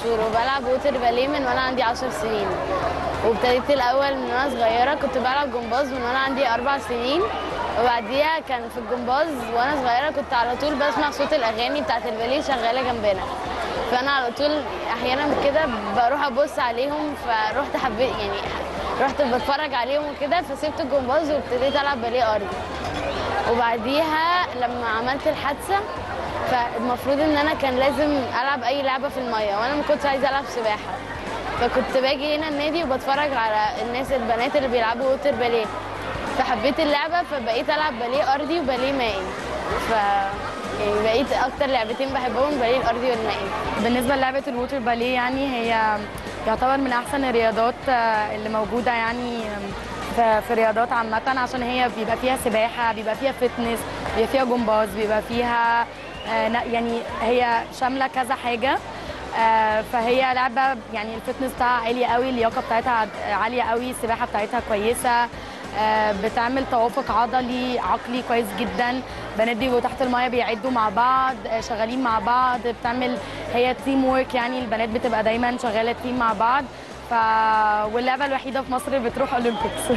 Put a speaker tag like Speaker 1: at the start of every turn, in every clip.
Speaker 1: طول وبلعب ووتر باليه من وانا عندي 10 سنين وابتديت الاول من وانا صغيره كنت بلعب جمباز من وانا عندي اربع سنين وبعديها كان في الجمباز وانا صغيره كنت على طول بسمع صوت الاغاني بتاعت الباليه شغاله جنبنا فانا على طول احيانا كده بروح ابص عليهم فروحت حبيت يعني رحت بتفرج عليهم وكده فسبت الجمباز وابتديت العب باليه ارضي وبعديها لما عملت الحادثه فالمفروض ان انا كان لازم العب اي لعبه في الميه وانا ما كنتش عايزه العب سباحه فكنت باجي هنا النادي وبتفرج على الناس البنات اللي بيلعبوا ووتر باليه فحبيت اللعبه فبقيت العب باليه ارضي وباليه مائي ف يعني بقيت اكتر لعبتين بحبهم باليه الارضي والمائي
Speaker 2: بالنسبه للعبه الووتر باليه يعني هي يعتبر من احسن الرياضات آه، اللي موجوده يعني آم، في في الرياضات عامه عشان هي بيبقى فيها سباحه بيبقى فيها فتنس بيبقى فيها جمباز بيبقى فيها آه، ن- يعني هي شامله كذا حاجه آه، فهي لعبه يعني الفتنس بتاعها عالي قوي اللياقه بتاعتها عد- عاليه قوي السباحه بتاعتها كويسه آه، بتعمل توافق عضلي عقلي كويس جدا بنات بيبقوا تحت المايه بيعدوا مع بعض آه، شغالين مع بعض بتعمل هي تيم وورك يعني البنات بتبقى دايما شغاله تيم مع بعض ف واللعبه الوحيده في مصر بتروح اولمبيكس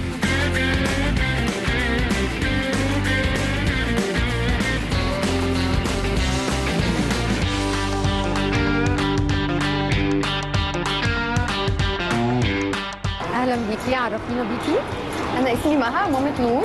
Speaker 3: اهلا بيكي عرفينا بيكي انا اسمي مها مامة نور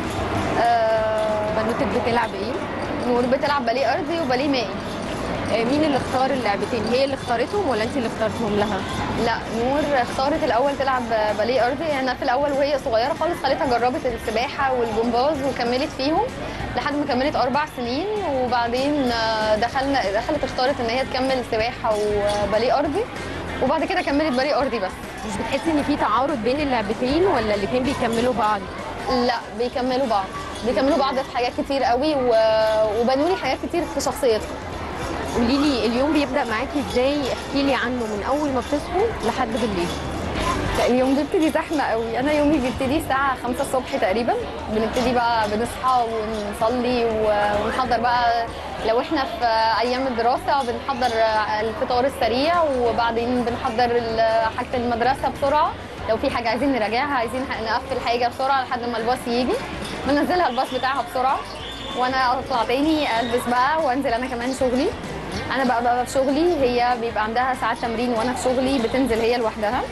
Speaker 3: آه بنوتك بتلعب ايه نور بتلعب باليه ارضي وباليه مائي آه مين اللي اختار اللعبتين هي اللي اختارتهم ولا انت اللي اخترتهم لها لا نور اختارت الاول تلعب باليه ارضي يعني أنا في الاول وهي صغيره خالص خليتها جربت السباحه والجمباز وكملت فيهم لحد ما كملت اربع سنين وبعدين آه، دخلنا دخلت اختارت ان هي تكمل سباحه وباليه ارضي وبعد كده كملت باليه ارضي بس
Speaker 4: مش بتحسي ان في تعارض بين اللعبتين ولا الاثنين بيكملوا بعض
Speaker 3: لا بيكملوا بعض بيكملوا بعض في حاجات كتير قوي و... وبنوا لي حاجات كتير في شخصيتهم
Speaker 4: قولي لي اليوم بيبدا معاكي ازاي احكي لي عنه من اول ما بتصحوا لحد بالليل
Speaker 3: لا، اليوم بيبتدي زحمه قوي انا يومي بيبتدي الساعه 5 الصبح تقريبا بنبتدي بقى بنصحى ونصلي و- ونحضر بقى لو احنا في ايام الدراسه بنحضر الفطار السريع وبعدين بنحضر ال- حاجه المدرسه بسرعه لو في حاجه عايزين نراجعها عايزين نقفل حاجه بسرعه لحد ما الباص يجي بنزلها الباص بتاعها بسرعه وانا اطلع تاني البس بقى وانزل انا كمان شغلي انا بقى بقى في شغلي هي بيبقى عندها ساعات تمرين وانا في شغلي بتنزل هي لوحدها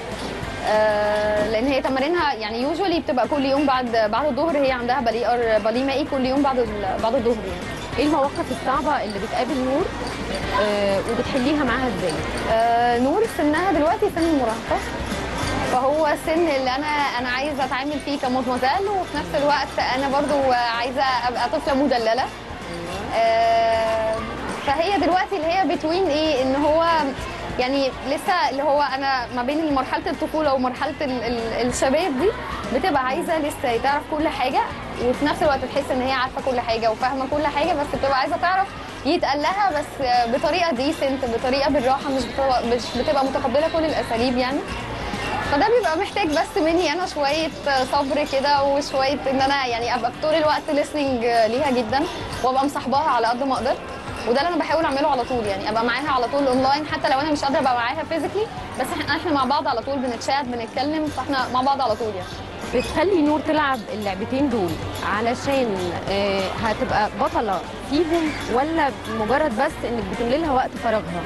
Speaker 3: آه، لان هي تمارينها يعني يوجوالي بتبقى كل يوم بعد بعد الظهر هي عندها باليه باليه مائي كل يوم بعد ال- بعد الظهر يعني
Speaker 4: ايه المواقف الصعبه اللي بتقابل نور آه وبتحليها معاها ازاي
Speaker 3: آه، نور سنها دلوقتي سن المراهقه فهو السن اللي انا انا عايزه اتعامل فيه كمدمزال وفي نفس الوقت انا برضو عايزه ابقى طفله مدلله آه، فهي دلوقتي اللي هي بتوين ايه ان هو يعني لسه اللي هو انا ما بين مرحله الطفوله ومرحله ال ال الشباب دي بتبقى عايزه لسه تعرف كل حاجه وفي نفس الوقت تحس ان هي عارفه كل حاجه وفاهمه كل حاجه بس بتبقى عايزه تعرف يتقال لها بس بطريقه ديسنت بطريقه بالراحه مش بتبقى, مش بتبقى متقبله كل الاساليب يعني فده بيبقى محتاج بس مني انا شويه صبر كده وشويه ان انا يعني ابقى طول الوقت listening ليها جدا وابقى مصاحباها على قد ما اقدر وده اللي انا بحاول اعمله على طول يعني ابقى معاها على طول اونلاين حتى لو انا مش قادره ابقى معاها فيزيكلي بس احنا احنا مع بعض على طول بنتشات بنتكلم فاحنا مع بعض على طول يعني
Speaker 4: بتخلي نور تلعب اللعبتين دول علشان آه هتبقى بطله فيهم ولا مجرد بس انك بتملي لها وقت فراغها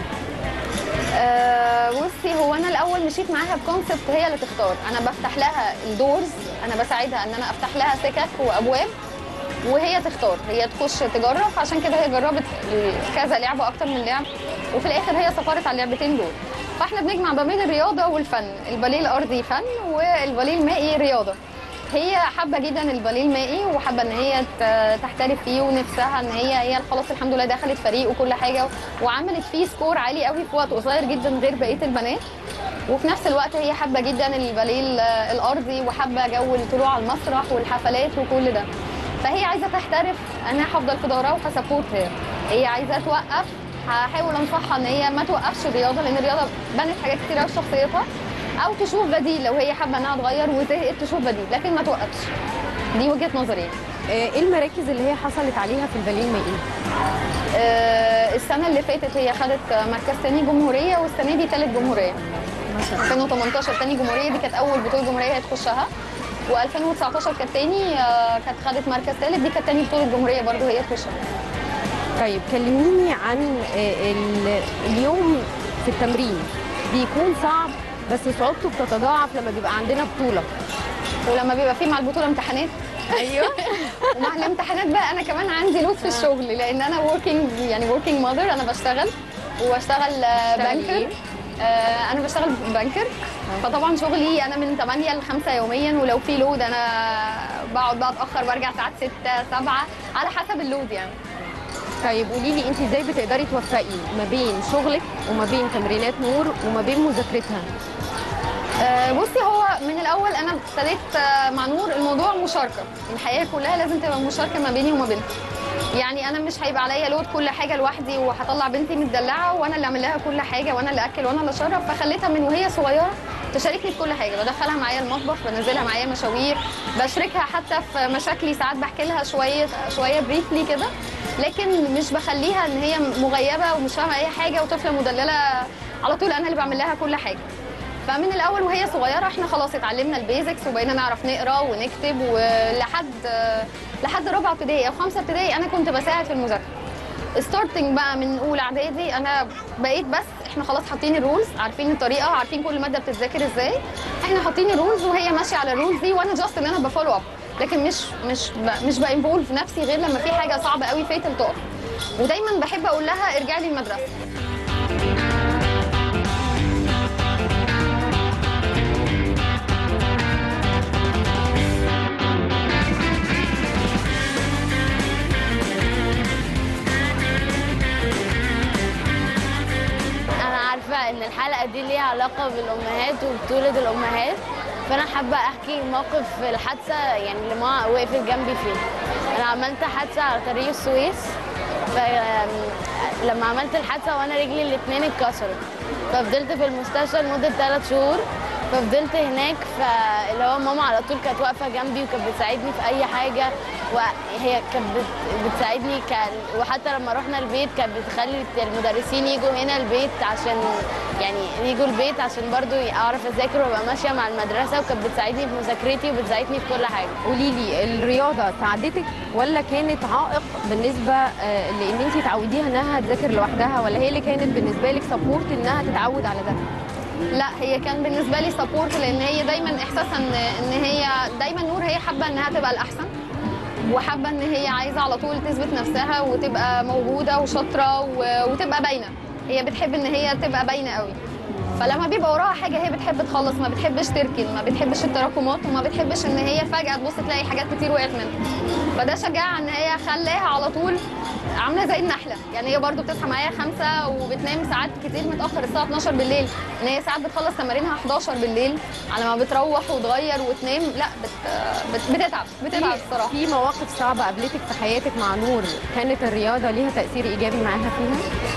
Speaker 3: أه بصي هو انا الاول مشيت معاها بكونسبت هي اللي تختار انا بفتح لها الدورز انا بساعدها ان انا افتح لها سكك وابواب وهي تختار هي تخش تجرب عشان كده هي جربت كذا لعبه اكتر من لعب وفي الاخر هي سافرت على اللعبتين دول فاحنا بنجمع ما بين الرياضه والفن الباليه الارضي فن والباليه المائي رياضه هي حابه جدا الباليه المائي وحابه ان هي ت- تحترف فيه ونفسها ان هي هي خلاص الحمد لله دخلت فريق وكل حاجه وعملت فيه سكور عالي قوي في وقت قصير جدا غير بقيه البنات وفي نفس الوقت هي حابه جدا الباليه ال- الارضي وحابه جو الطلوع على المسرح والحفلات وكل ده فهي عايزه تحترف انا هفضل في ظهرها وهسبورت هي هي عايزه توقف هحاول انصحها ان هي ما توقفش الرياضه لان الرياضه بنت حاجات كتير قوي في شخصيتها او تشوف بديل لو هي حابه انها تغير وزهقت تشوف بديل لكن ما توقفش دي وجهه نظري يعني.
Speaker 4: آه، ايه المراكز اللي هي حصلت عليها في الباليه المائي
Speaker 3: آه، السنه اللي فاتت هي خدت مركز تاني جمهوريه والسنه دي ثالث جمهوريه 2018 تاني جمهوريه دي كانت اول بطوله جمهوريه هي تخشها و2019 كانت تاني آه، كانت خدت مركز ثالث دي كانت تاني بطوله جمهوريه برضو هي تخشها
Speaker 4: طيب كلميني عن آه، ال- اليوم في التمرين بيكون صعب بس صعوبته بتتضاعف لما بيبقى عندنا بطوله
Speaker 3: ولما بيبقى في مع البطوله امتحانات
Speaker 4: ايوه
Speaker 3: ومع الامتحانات بقى انا كمان عندي لود في الشغل لان انا working يعني working mother انا بشتغل وبشتغل آه،
Speaker 4: بتشتغلي
Speaker 3: بانكر
Speaker 4: إيه؟
Speaker 3: آه، انا بشتغل بانكر فطبعا شغلي انا من 8 ل 5 يوميا ولو في لود انا بقعد بقى اتاخر برجع ساعات 6 7 على حسب اللود يعني
Speaker 4: طيب قولي لي انت ازاي بتقدري توفقي ما بين شغلك وما بين تمرينات نور وما بين مذاكرتها
Speaker 3: آه، بصي هو من الاول انا ابتديت آه، مع نور الموضوع مشاركه الحياه كلها لازم تبقى مشاركه ما بيني وما بينها يعني انا مش هيبقى عليا لود كل حاجه لوحدي وهطلع بنتي متدلعه وانا اللي اعمل لها كل حاجه وانا اللي اكل وانا اللي اشرب فخليتها من وهي صغيره تشاركني في كل حاجه بدخلها معايا المطبخ بنزلها معايا مشاوير بشاركها حتى في مشاكلي ساعات بحكي لها شويه شويه بريفلي كده لكن مش بخليها ان هي مغيبه ومش فاهمه اي حاجه وطفله مدلله على طول انا اللي بعمل لها كل حاجه فمن الاول وهي صغيره احنا خلاص اتعلمنا البيزكس وبقينا نعرف نقرا ونكتب ولحد لحد رابعه ابتدائي او خمسه ابتدائي انا كنت بساعد في المذاكره ستارتنج بقى من اولى اعدادي انا بقيت بس احنا خلاص حاطين الرولز عارفين الطريقه عارفين كل ماده بتتذاكر ازاي احنا حاطين الرولز وهي ماشيه على الرولز دي وانا جاست ان انا بفولو اب لكن مش مش ب- مش بانفولف نفسي غير لما في حاجه صعبه قوي فاتل تقف ودايما بحب اقول لها ارجعي لي المدرسه
Speaker 1: انا عارفه ان الحلقه دي ليها علاقه بالامهات وبطوله الامهات فانا حابه احكي موقف الحادثه يعني اللي ماما وقفت جنبي فيه انا عملت حادثه على طريق السويس فلما عملت الحادثه وانا رجلي الاثنين اتكسروا ففضلت في المستشفى لمده ثلاث شهور ففضلت هناك فاللي هو ماما على طول كانت واقفه جنبي وكانت بتساعدني في اي حاجه وهي كانت بت- بتساعدني كان وحتى لما رحنا البيت كانت بتخلي المدرسين يجوا هنا البيت عشان يعني يجوا البيت عشان برضو اعرف اذاكر وابقى ماشيه مع المدرسه وكانت بتساعدني في مذاكرتي وبتساعدني في كل حاجه
Speaker 4: قولي لي الرياضه ساعدتك ولا كانت عائق بالنسبه آه، لان انت تعوديها انها تذاكر لوحدها ولا هي اللي كانت بالنسبه لك سبورت انها تتعود على ده
Speaker 3: لا هي كان بالنسبه لي سبورت لان هي دايما احساسها ان ان هي دايما نور هي حابه انها تبقى الاحسن وحابه ان هي عايزه على طول تثبت نفسها وتبقى موجوده وشاطره و- وتبقى باينه هي بتحب ان هي تبقى باينه قوي فلما بيبقى وراها حاجه هي بتحب تخلص ما بتحبش تركن ما بتحبش التراكمات وما بتحبش ان هي فجاه تبص تلاقي حاجات كتير وقعت منها فده شجعها ان هي خلاها على طول عامله زي النحله يعني هي برضو بتصحى معايا خمسة وبتنام ساعات كتير متاخر الساعه 12 بالليل ان هي ساعات بتخلص تمارينها 11 بالليل على ما بتروح وتغير وتنام لا بت... بت... بتتعب بتتعب الصراحه
Speaker 4: في مواقف صعبه قابلتك في حياتك مع نور كانت الرياضه ليها تاثير ايجابي معاها فيها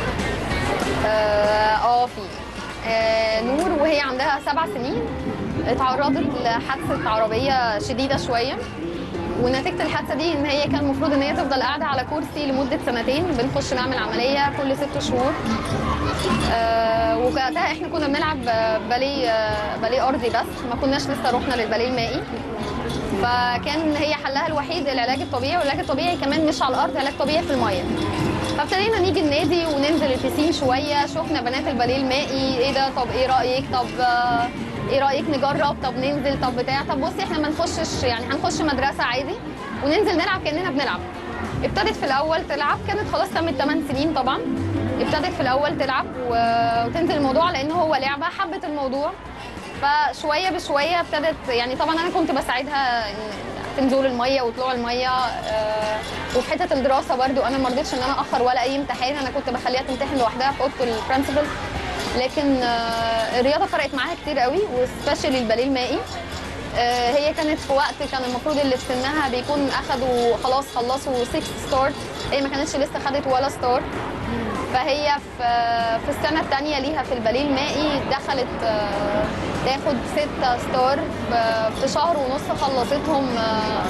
Speaker 3: اه آه، في آه نور وهي عندها سبع سنين اتعرضت لحادثه عربيه شديده شويه ونتيجه الحادثه دي ان هي كان المفروض ان هي تفضل قاعده على كرسي لمده سنتين بنخش نعمل عمليه كل ست شهور آه ووقتها احنا كنا بنلعب آه، باليه آه، باليه ارضي بس ما كناش لسه رحنا للباليه المائي فكان هي حلها الوحيد العلاج الطبيعي والعلاج الطبيعي كمان مش على الارض علاج طبيعي في الميه فابتدينا نيجي النادي وننزل البسين شويه شفنا بنات الباليه المائي ايه ده طب ايه رايك طب آه، ايه رايك نجرب طب ننزل طب بتاع طب بصي احنا ما نخشش يعني هنخش مدرسه عادي وننزل نلعب كاننا بنلعب ابتدت في الاول تلعب كانت خلاص تمت 8 سنين طبعا ابتدت في الاول تلعب و- وتنزل الموضوع لان هو لعبه حبت الموضوع فشويه بشويه ابتدت يعني طبعا انا كنت بساعدها إن- في نزول الميه وطلوع الميه آه، وفي حته الدراسه برضو انا ما رضيتش ان انا اخر ولا اي امتحان انا كنت بخليها تمتحن لوحدها في اوضه البرنسبل لكن آه، الرياضه فرقت معاها كتير قوي وسبيشالي الباليه المائي آه، هي كانت في وقت كان المفروض اللي في سنها بيكون اخدوا خلاص خلصوا 6 ستارت هي ما كانتش لسه خدت ولا ستارت فهي في في السنه الثانيه ليها في الباليه المائي دخلت آه، تاخد ستة ستار في- في شهر ونص خلصتهم آه،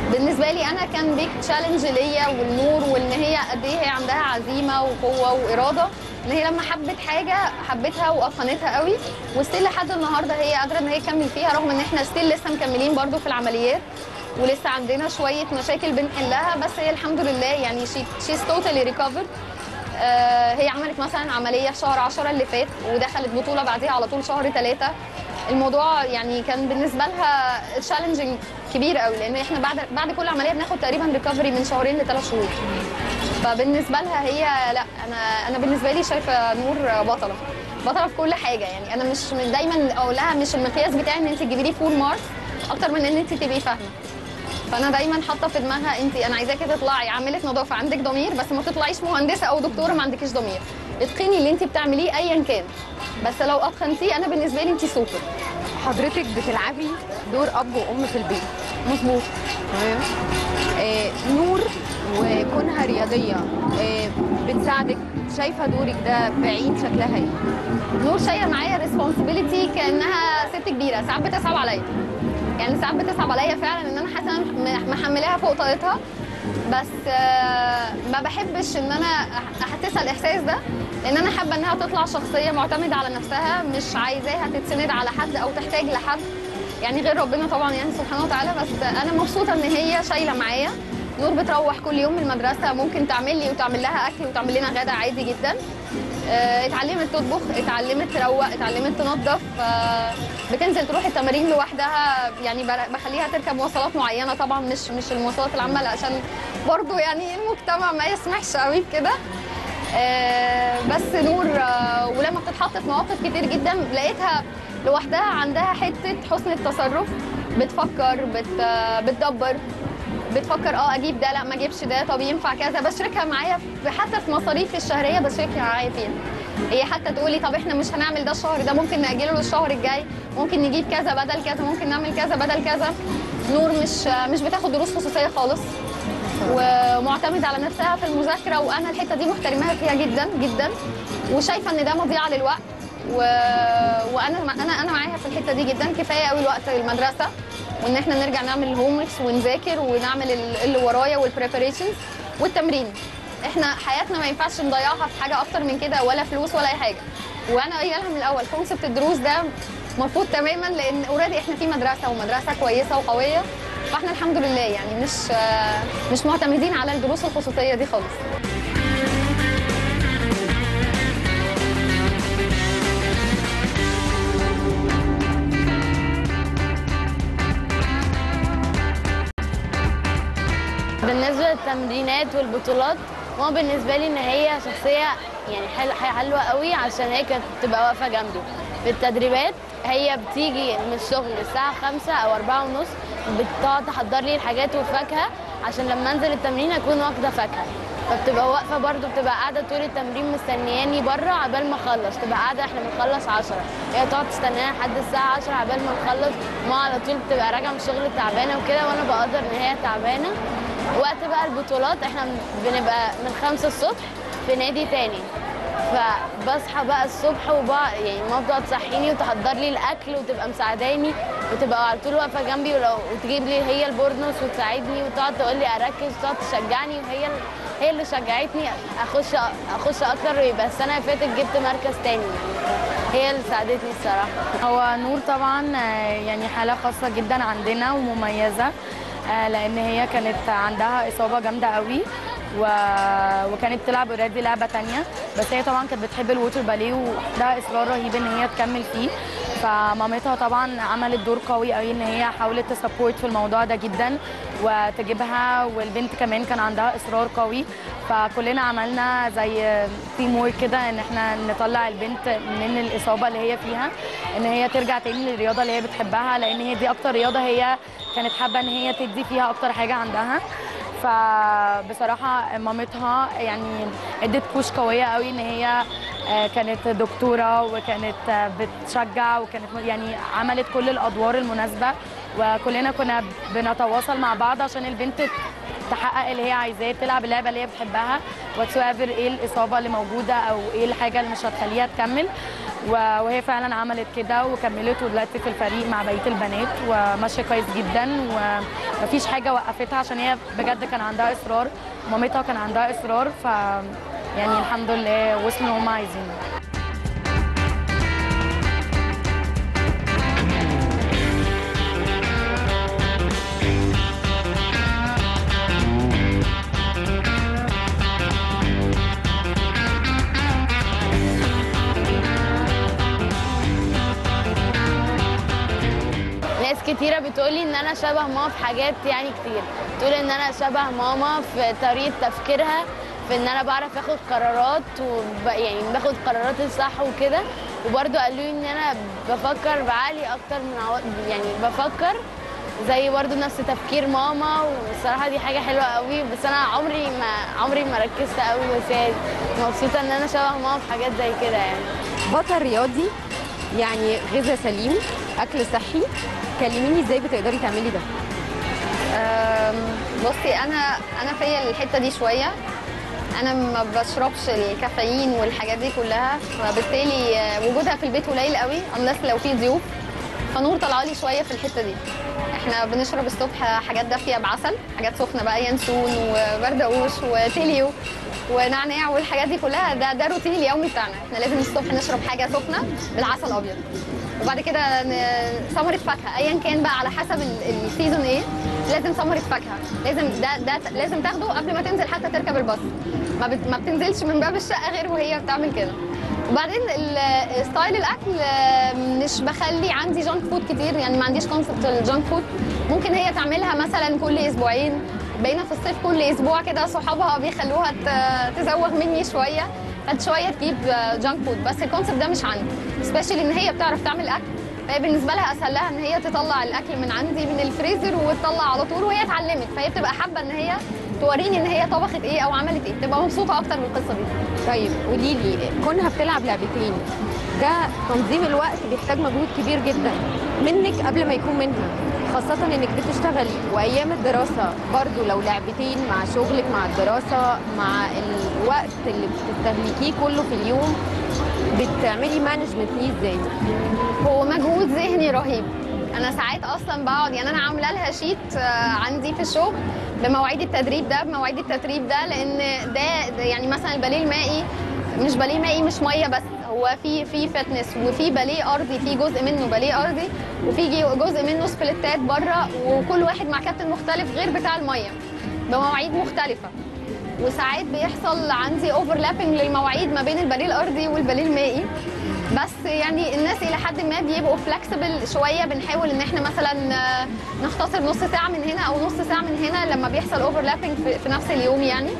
Speaker 3: بالنسبه لي انا كان بيك تشالنج ليا والنور وان هي قد ايه هي عندها عزيمه وقوه واراده ان هي لما حبت حاجه حبتها واتقنتها قوي وستيل لحد النهارده هي قادره ان هي تكمل فيها رغم ان احنا ستيل لسه مكملين برضو في العمليات ولسه عندنا شويه مشاكل بنحلها بس هي الحمد لله يعني شي شيز توتالي ريكفرد هي عملت مثلا عمليه في شهر 10 اللي فات ودخلت بطوله بعديها على طول شهر 3 الموضوع يعني كان بالنسبه لها تشالنجينج كبير قوي لان احنا بعد بعد كل عمليه بناخد تقريبا ريكفري من شهرين لثلاث شهور فبالنسبه لها هي لا انا انا بالنسبه لي شايفه نور بطله بطله في كل حاجه يعني انا مش مش دايما اقول لها مش المقياس بتاعي ان انت تجيبي لي فول مارك اكتر من ان انت تبقي فاهمه فانا دايما حاطه في دماغها انت انا عايزاكي تطلعي عامله نظافه عندك ضمير بس ما تطلعيش مهندسه او دكتوره ما عندكيش ضمير اتقني اللي انت بتعمليه ايا كان بس لو اتقنتيه انا بالنسبه لي انت سوبر
Speaker 4: حضرتك بتلعبي دور اب وام في البيت
Speaker 3: مظبوط
Speaker 4: تمام آه نور وكونها رياضيه آه بتساعدك شايفه دورك ده بعيد شكلها ايه
Speaker 3: نور شايله معايا ريسبونسبيلتي كانها ست كبيره ساعات بتصعب عليا يعني ساعات بتصعب عليا فعلا ان انا حاسه إن أنا محملاها فوق طاقتها بس آه، ما بحبش ان انا أح- احسسها الاحساس ده لان انا حابه انها تطلع شخصيه معتمده على نفسها مش عايزاها تتسند على حد او تحتاج لحد يعني غير ربنا طبعا يعني سبحانه وتعالى بس انا مبسوطه ان هي شايله معايا نور بتروح كل يوم من المدرسه ممكن تعمل لي وتعمل لها اكل وتعمل لنا غدا عادي جدا آه، اتعلمت تطبخ اتعلمت تروق اتعلمت تنظف آه، بتنزل تروح التمارين لوحدها يعني بر- بخليها تركب مواصلات معينه طبعا مش مش المواصلات العامه لا، عشان برضو يعني المجتمع ما يسمحش قوي بكده آه، بس نور آه، ولما بتتحط في مواقف كتير جدا لقيتها لوحدها عندها حته حسن التصرف بتفكر بت آه، بتدبر بتفكر اه اجيب ده لا ما اجيبش ده طب ينفع كذا بشركها معايا في حتى في مصاريف الشهريه بشركها معايا فيها هي حتى تقولي طب احنا مش هنعمل ده الشهر ده ممكن ناجله للشهر الجاي ممكن نجيب كذا بدل كذا ممكن نعمل كذا بدل كذا نور مش مش بتاخد دروس خصوصيه خالص ومعتمده على نفسها في المذاكره وانا الحته دي محترماها فيها جدا جدا وشايفه ان ده مضيعه للوقت و... وانا انا انا معاها في الحته دي جدا كفايه قوي الوقت المدرسه وان احنا نرجع نعمل الهوموركس ونذاكر ونعمل ال- اللي ورايا والبريباريشنز والتمرين احنا حياتنا ما ينفعش نضيعها في حاجه اكتر من كده ولا فلوس ولا اي حاجه وانا قايله لها من الاول كونسبت الدروس ده مرفوض تماما لان اوريدي احنا في مدرسه ومدرسه كويسه وقويه فاحنا الحمد لله يعني مش آه، مش معتمدين على الدروس الخصوصيه دي خالص
Speaker 1: بالنسبه للتمرينات والبطولات هو بالنسبه لي ان هي شخصيه يعني حل- حلوه قوي عشان هي كانت تبقى واقفه جنبي في التدريبات هي بتيجي من الشغل الساعه 5 او 4 ونص بتقعد تحضر لي الحاجات وفاكهه عشان لما انزل التمرين اكون واخده فاكهه فبتبقى واقفه برضو بتبقى قاعده طول التمرين مستنياني بره عبال ما اخلص تبقى قاعده احنا بنخلص 10 هي تقعد تستنانا لحد الساعه 10 عبال ما نخلص ما على طول بتبقى راجعه من الشغل تعبانه وكده وانا بقدر ان هي تعبانه وقت بقى البطولات احنا بنبقى من خمسة الصبح في نادي تاني فبصحى بقى الصبح وبقى يعني ماما بتقعد تصحيني وتحضر لي الاكل وتبقى مساعداني وتبقى على طول واقفه جنبي ولو وتجيب لي هي البورنوس وتساعدني وتقعد تقول لي اركز وتقعد تشجعني وهي ال- هي اللي شجعتني اخش اخش اكتر ويبقى السنه اللي فاتت جبت مركز تاني هي اللي ساعدتني الصراحه
Speaker 2: هو نور طبعا آه، يعني حالة خاصة جدا عندنا ومميزة آه، لأن هي كانت عندها إصابة جامدة قوي و... وكانت تلعب اوريدي لعبة تانية بس هي طبعا كانت بتحب الووتر باليه وده إصرار رهيب إن هي تكمل فيه فمامتها طبعا عملت دور قوي قوي ان هي حاولت تسبورت في الموضوع ده جدا وتجيبها والبنت كمان كان عندها اصرار قوي فكلنا عملنا زي تيم وورك كده ان احنا نطلع البنت من الاصابه اللي هي فيها ان هي ترجع تاني للرياضه اللي هي بتحبها لان هي دي اكتر رياضه هي كانت حابه ان هي تدي فيها اكتر حاجه عندها فبصراحه مامتها يعني ادت بوش قويه قوي ان هي آه، كانت دكتوره وكانت آه، بتشجع وكانت يعني عملت كل الادوار المناسبه وكلنا كنا بنتواصل مع بعض عشان البنت تحقق اللي هي عايزاه تلعب اللعبه اللي هي بتحبها واتس ايه الاصابه اللي موجوده او ايه الحاجه اللي مش هتخليها تكمل و- وهي فعلا عملت كده وكملت ودلوقتي في الفريق مع بقيه البنات وماشيه كويس جدا ومفيش حاجه وقفتها عشان هي بجد كان عندها اصرار مامتها كان عندها اصرار ف يعني الحمد لله وصلوا اللي هم عايزينه
Speaker 1: ناس كتيرة بتقولي ان انا شبه ماما في حاجات يعني كتير تقول ان انا شبه ماما في طريقة تفكيرها في ان انا بعرف اخد قرارات وب... يعني باخد قرارات الصح وكده وبرضه قالوا لي ان انا بفكر بعقلي اكتر من عو... يعني بفكر زي برضه نفس تفكير ماما والصراحة دي حاجة حلوة قوي بس انا عمري ما عمري ما ركزت قوي بس هي مبسوطة ان انا شبه ماما في حاجات زي كده يعني
Speaker 4: بطل رياضي يعني غذاء سليم اكل صحي كلميني ازاي بتقدري تعملي ده
Speaker 3: أم، بصي انا انا فيا الحته دي شويه انا ما بشربش الكافيين والحاجات دي كلها فبالتالي آه، وجودها في البيت قليل قوي unless لو في ضيوف فنور طلع لي شويه في الحته دي احنا بنشرب الصبح حاجات دافيه بعسل حاجات سخنه بقى ينسون وبردقوش وتيليو ونعناع والحاجات دي كلها ده ده روتين اليومي بتاعنا احنا لازم الصبح نشرب حاجه سخنه بالعسل الابيض وبعد كده ن- ثمره فاكهه ايا كان بقى على حسب ال- السيزون ايه لازم ثمره فاكهه لازم ده ده ت- لازم تاخده قبل ما تنزل حتى تركب الباص ما, بت ما بتنزلش من باب الشقه غير وهي بتعمل كده وبعدين ال- ستايل الاكل آه، مش بخلي عندي جانك فود كتير يعني ما عنديش كونسبت الجانك فود ممكن هي تعملها مثلا كل اسبوعين بقينا في الصيف كل اسبوع كده صحابها بيخلوها ت- تزوغ مني شويه قد شويه تجيب جانك فود بس الكونسبت ده مش عندي سبيشالي ان هي بتعرف تعمل اكل فهي بالنسبه لها اسهل لها ان هي تطلع الاكل من عندي من الفريزر وتطلع على طول وهي اتعلمت فهي بتبقى حابه ان هي توريني ان هي طبخت ايه او عملت ايه بتبقى مبسوطه اكتر بالقصه دي
Speaker 4: طيب قولي لي كونها بتلعب لعبتين ده تنظيم الوقت بيحتاج مجهود كبير جدا منك قبل ما يكون منها خاصة انك بتشتغلي وايام الدراسة برضو لو لعبتين مع شغلك مع الدراسة مع الوقت اللي بتستهلكيه كله في اليوم بتعملي مانجمنت ليه ازاي؟
Speaker 3: هو مجهود ذهني رهيب انا ساعات اصلا بقعد يعني انا عامله لها شيت آه، عندي في الشغل بمواعيد التدريب ده بمواعيد التدريب ده لان ده, ده يعني مثلا الباليه المائي مش باليه مائي مش ميه بس هو في في فتنس وفي باليه ارضي في جزء منه باليه ارضي وفي جي- جزء منه سبليتات بره وكل واحد مع كابتن مختلف غير بتاع الميه بمواعيد مختلفه وساعات بيحصل عندي اوفرلابنج للمواعيد ما بين الباليه الارضي والباليه المائي بس يعني الناس الى حد ما بيبقوا فلكسبل شويه بنحاول ان احنا مثلا آه، نختصر نص ساعه من هنا او نص ساعه من هنا لما بيحصل اوفرلابنج في, في نفس اليوم يعني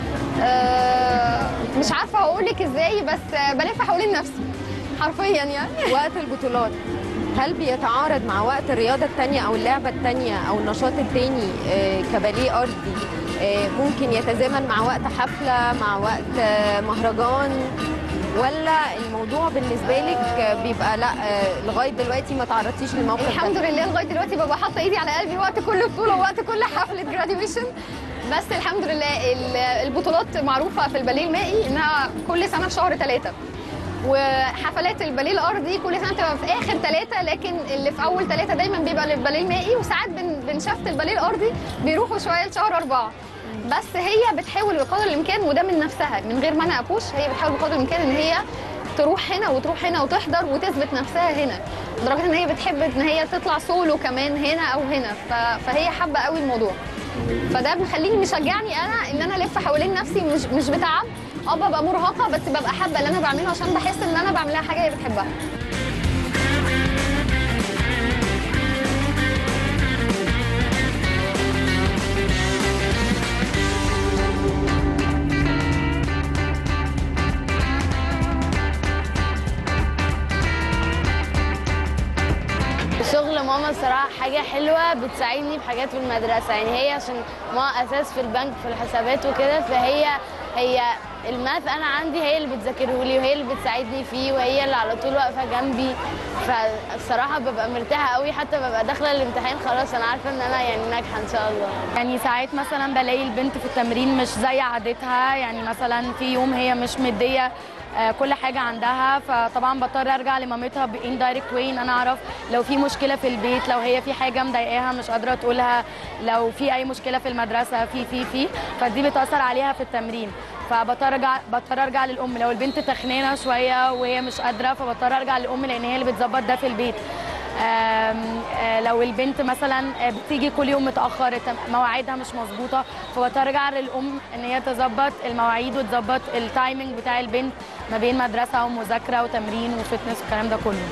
Speaker 3: آه، مش عارفه هقول لك ازاي بس آه، بلف حوالين نفسي حرفيا يعني
Speaker 4: وقت البطولات هل بيتعارض مع وقت الرياضة التانية أو اللعبة التانية أو النشاط التاني آه، كباليه أرضي آه، ممكن يتزامن مع وقت حفلة مع وقت آه، مهرجان ولا الموضوع بالنسبة لك آه، بيبقى لا آه، لغاية دلوقتي ما تعرضتيش للموقف
Speaker 3: الحمد
Speaker 4: ده
Speaker 3: لله لغايه دلوقتي ببقى حاطه ايدي على قلبي وقت كل بطوله ووقت كل حفله جراديويشن بس الحمد لله ال- البطولات معروفه في الباليه المائي انها كل سنه في شهر ثلاثه وحفلات الباليه الارضي كل سنه بتبقى في اخر ثلاثه لكن اللي في اول ثلاثه دايما بيبقى للباليه المائي وساعات بن- بنشفت الباليه الارضي بيروحوا شويه لشهر اربعه بس هي بتحاول بقدر الامكان وده من نفسها من غير ما انا ابوش هي بتحاول بقدر الامكان ان هي تروح هنا وتروح هنا وتحضر وتثبت نفسها هنا لدرجه ان هي بتحب ان هي تطلع سولو كمان هنا او هنا ف- فهي حابه قوي الموضوع فده مخليني مشجعني انا ان انا الف حوالين نفسي مش مش بتعب اه ببقى مرهقه بس ببقى حابه اللي انا بعمله عشان بحس ان انا بعملها حاجه هي بتحبها
Speaker 1: شغل ماما الصراحة حاجة حلوة بتساعدني في حاجات في المدرسة يعني هي عشان ماما أساس في البنك في الحسابات وكده فهي هي الماث أنا عندي هي اللي بتذاكره لي وهي اللي بتساعدني فيه وهي اللي على طول واقفة جنبي فالصراحة ببقى مرتاحة قوي حتى ببقى داخلة الامتحان خلاص أنا عارفة إن أنا يعني ناجحة إن شاء الله
Speaker 2: يعني ساعات مثلا بلاقي البنت في التمرين مش زي عادتها يعني مثلا في يوم هي مش مديه آه، كل حاجه عندها فطبعا بضطر ارجع لمامتها باندايركت واي ان انا اعرف لو في مشكله في البيت لو هي في حاجه مضايقاها مش قادره تقولها لو في اي مشكله في المدرسه في في في فدي بتاثر عليها في التمرين فبضطر ارجع بضطر ارجع للام لو البنت تخنانه شويه وهي مش قادره فبضطر ارجع للام لان هي اللي بتظبط ده في البيت آم، آه، لو البنت مثلا آه، بتيجي كل يوم متاخر التم- مواعيدها مش مظبوطه فبضطر ارجع للام ان هي تظبط المواعيد وتظبط التايمنج بتاع البنت ما بين مدرسه ومذاكره وتمرين وفتنس والكلام ده كله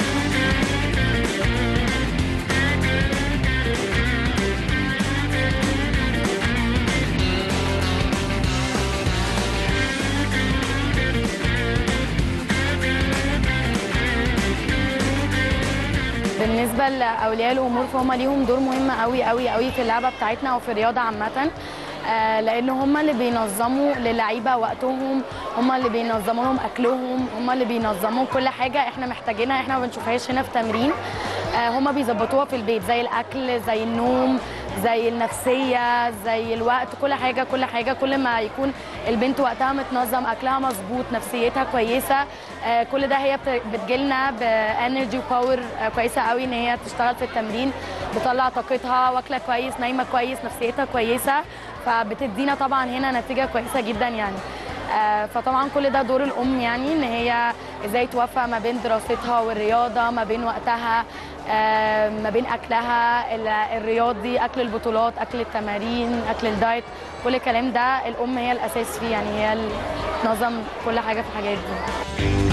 Speaker 2: بالنسبه لاولياء الامور فهم ليهم دور مهم قوي قوي قوي في اللعبه بتاعتنا او في الرياضه عامه آه، لان هم اللي بينظموا للعيبه وقتهم هم اللي بينظموا لهم اكلهم هم اللي بينظموا كل حاجه احنا محتاجينها احنا ما بنشوفهاش هنا في تمرين آه، هم بيظبطوها في البيت زي الاكل زي النوم زي النفسيه زي الوقت كل حاجه كل حاجه كل ما يكون البنت وقتها متنظم اكلها مظبوط نفسيتها كويسه آه، كل ده هي بت- بتجيلنا بانرجي وباور كويسه قوي ان هي تشتغل في التمرين بتطلع طاقتها واكله كويس نايمه كويس نفسيتها كويسه فبتدينا طبعا هنا نتيجه كويسه جدا يعني آه، فطبعا كل ده دور الام يعني ان هي ازاي توفق ما بين دراستها والرياضه ما بين وقتها آه، ما بين اكلها ال- الرياضي اكل البطولات اكل التمارين اكل الدايت كل الكلام ده الام هي الاساس فيه يعني هي اللي تنظم كل حاجه في الحاجات دي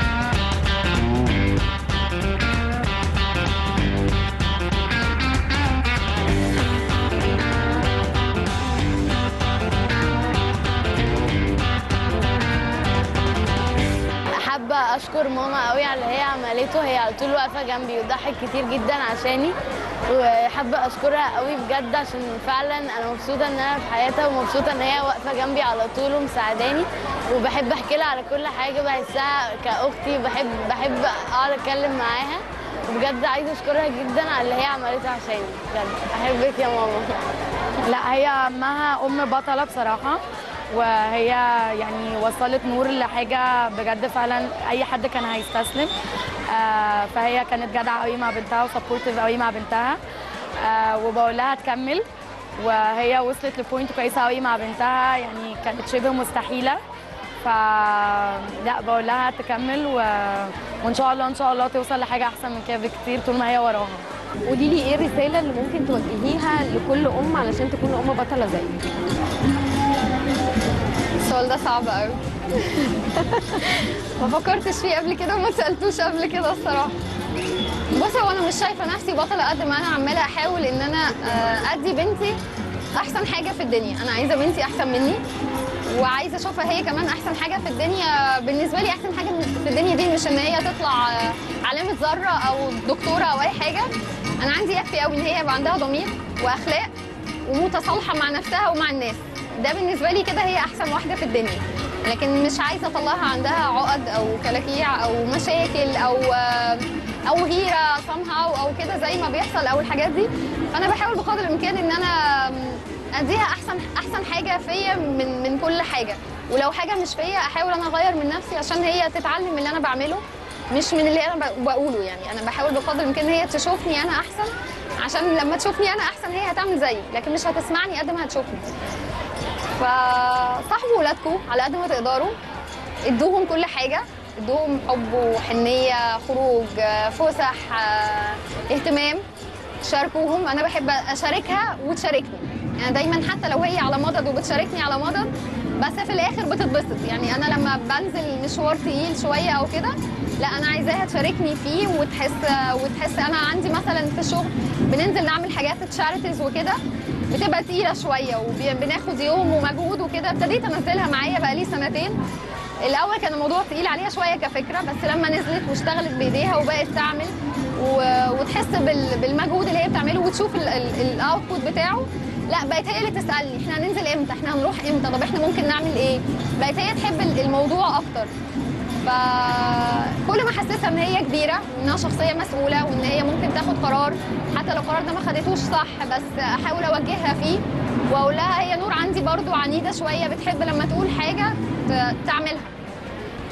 Speaker 1: حابه اشكر ماما قوي على اللي هي عملته هي على طول واقفه جنبي وتضحك كتير جدا عشاني وحابه اشكرها قوي بجد عشان فعلا انا مبسوطه ان انا في حياتها ومبسوطه ان هي واقفه جنبي على طول ومساعداني وبحب احكي لها على كل حاجه بحسها كاختي بحب بحب اقعد اتكلم معاها وبجد عايزه اشكرها جدا على اللي هي عملته عشاني بجد احبك يا ماما
Speaker 2: لا هي امها ام بطله بصراحه وهي يعني وصلت نور لحاجه بجد فعلا اي حد كان هيستسلم آه، فهي كانت جدعه قوي مع بنتها وسبورتيف قوي مع بنتها آه، وبقول لها تكمل وهي وصلت لبوينت كويسه قوي مع بنتها يعني كانت شبه مستحيله ف لا بقول لها تكمل و... وان شاء الله ان شاء الله توصل لحاجه احسن من كده بكتير طول ما هي وراها
Speaker 4: قولي لي ايه الرساله اللي ممكن توجهيها لكل ام علشان تكون ام بطله زيك
Speaker 3: السؤال ده صعب قوي ما فكرتش فيه قبل كده وما سالتوش قبل كده الصراحه بص هو انا مش شايفه نفسي بطله قد ما انا عماله احاول ان انا آه، ادي بنتي احسن حاجه في الدنيا انا عايزه بنتي احسن مني وعايزه اشوفها هي كمان احسن حاجه في الدنيا بالنسبه لي احسن حاجه في الدنيا دي مش ان هي تطلع آه، علامه ذره او دكتوره او اي حاجه انا عندي يكفي قوي ان هي يبقى عندها ضمير واخلاق ومتصالحه مع نفسها ومع الناس ده بالنسبه لي كده هي احسن واحده في الدنيا لكن مش عايزه اطلعها عندها عقد او كلاكيع او مشاكل او او هيره somehow او كده زي ما بيحصل او الحاجات دي فانا بحاول بقدر الامكان ان انا اديها احسن احسن حاجه فيا من من كل حاجه ولو حاجه مش فيا احاول انا اغير من نفسي عشان هي تتعلم من اللي انا بعمله مش من اللي انا ب- بقوله يعني انا بحاول بقدر الامكان هي تشوفني انا احسن عشان لما تشوفني انا احسن هي هتعمل زيي لكن مش هتسمعني قد ما هتشوفني فصاحبوا ولادكم على قد ما تقدروا ادوهم كل حاجه ادوهم حب وحنيه خروج فسح آه، اهتمام شاركوهم انا بحب اشاركها وتشاركني يعني دايما حتى لو هي على مضض وبتشاركني على مضض بس في الاخر بتتبسط يعني انا لما بنزل مشوار تقيل شويه او كده لا انا عايزاها تشاركني فيه وتحس وتحس انا عندي مثلا في الشغل بننزل نعمل حاجات تشاريتيز وكده بتبقى تقيله شويه وبناخد يوم ومجهود وكده ابتديت انزلها معايا بقى لي سنتين الاول كان الموضوع تقيل عليها شويه كفكره بس لما نزلت واشتغلت بايديها وبقت تعمل و- وتحس بال- بالمجهود اللي هي بتعمله وتشوف الاوتبوت بتاعه لا بقت هي اللي تسالني احنا هننزل امتى احنا هنروح امتى طب احنا ممكن نعمل ايه بقت هي تحب ال- الموضوع اكتر فكل ما احسسها ان هي كبيره وانها شخصيه مسؤوله وان هي ممكن تاخد قرار حتى لو القرار ده ما خدتوش صح بس احاول اوجهها فيه واقول لها هي نور عندي برضو عنيده شويه بتحب لما تقول حاجه ت- تعملها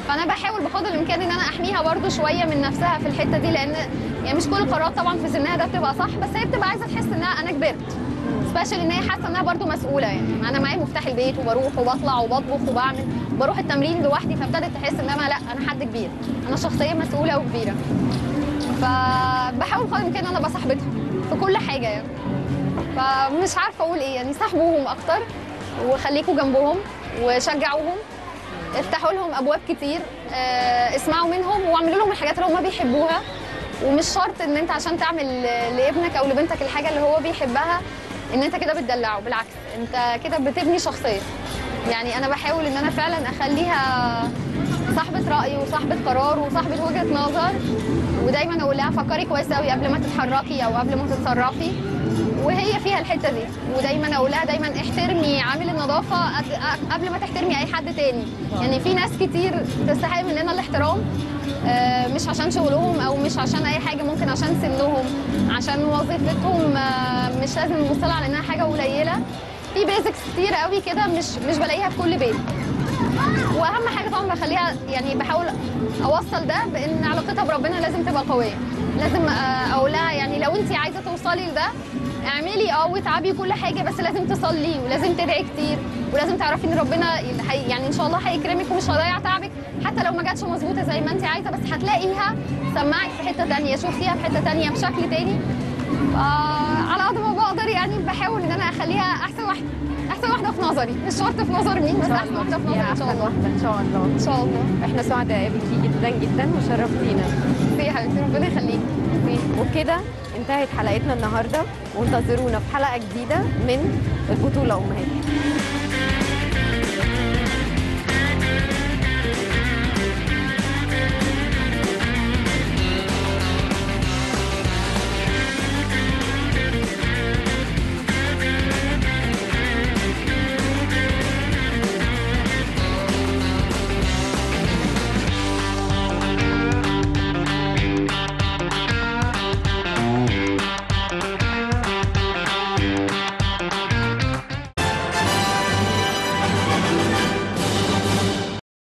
Speaker 3: فانا بحاول بقدر الامكان ان انا احميها برضو شويه من نفسها في الحته دي لان يعني مش كل القرارات طبعا في سنها ده بتبقى صح بس هي بتبقى عايزه تحس انها انا كبرت سبيشال ان هي حاسه انها برضو مسؤوله يعني انا معايا مفتاح البيت وبروح وبطلع وبطبخ وبعمل بروح التمرين لوحدي فابتدت تحس ان انا لا انا حد كبير انا شخصيه مسؤوله وكبيره فبحاول قدر الامكان ان انا ابقى صاحبتها في كل حاجه يعني فمش عارفه اقول ايه يعني صاحبوهم اكتر وخليكوا جنبهم وشجعوهم افتحوا لهم ابواب كتير آه، اسمعوا منهم واعملوا لهم الحاجات اللي هم بيحبوها ومش شرط ان انت عشان تعمل لابنك او لبنتك الحاجه اللي هو بيحبها ان انت كده بتدلعه بالعكس انت كده بتبني شخصيه يعني انا بحاول ان انا فعلا اخليها صاحبه راي وصاحبه قرار وصاحبه وجهه نظر ودايما اقول لها فكري كويس قوي قبل ما تتحركي او قبل ما تتصرفي وهي فيها الحته دي ودايما اقول لها دايما احترمي عامل النظافه قد- قبل ما تحترمي اي حد تاني يعني في ناس كتير تستحق مننا الاحترام آه، مش عشان شغلهم او مش عشان اي حاجه ممكن عشان سنهم عشان وظيفتهم آه، مش لازم نبص لها على انها حاجه قليله في بيزكس كتير قوي كده مش مش بلاقيها في كل بيت واهم حاجه طبعا بخليها يعني بحاول اوصل ده بان علاقتها بربنا لازم تبقى قويه لازم آه، اقول لها يعني لو انت عايزه توصلي لده اعملي اه واتعبي كل حاجه بس لازم تصلي ولازم تدعي كتير ولازم تعرفي ان ربنا هي- يعني ان شاء الله هيكرمك ومش هيضيع تعبك حتى لو ما جاتش مظبوطه زي ما انت عايزه بس هتلاقيها سمعك في حته تانية شوفيها في حته تانية بشكل تاني آه، على قد ما بقدر يعني بحاول ان انا اخليها احسن واحده احسن واحده في نظري مش شرط في نظر مين بس احسن واحده في نظري ان شاء الله
Speaker 4: واحده ان شاء الله
Speaker 3: ان شاء الله
Speaker 4: احنا سعداء بيكي جدا جدا وشرفتينا
Speaker 3: في يا حبيبتي ربنا يخليك
Speaker 4: وبكده انتهت حلقتنا النهارده وانتظرونا في حلقه جديده من البطوله امهات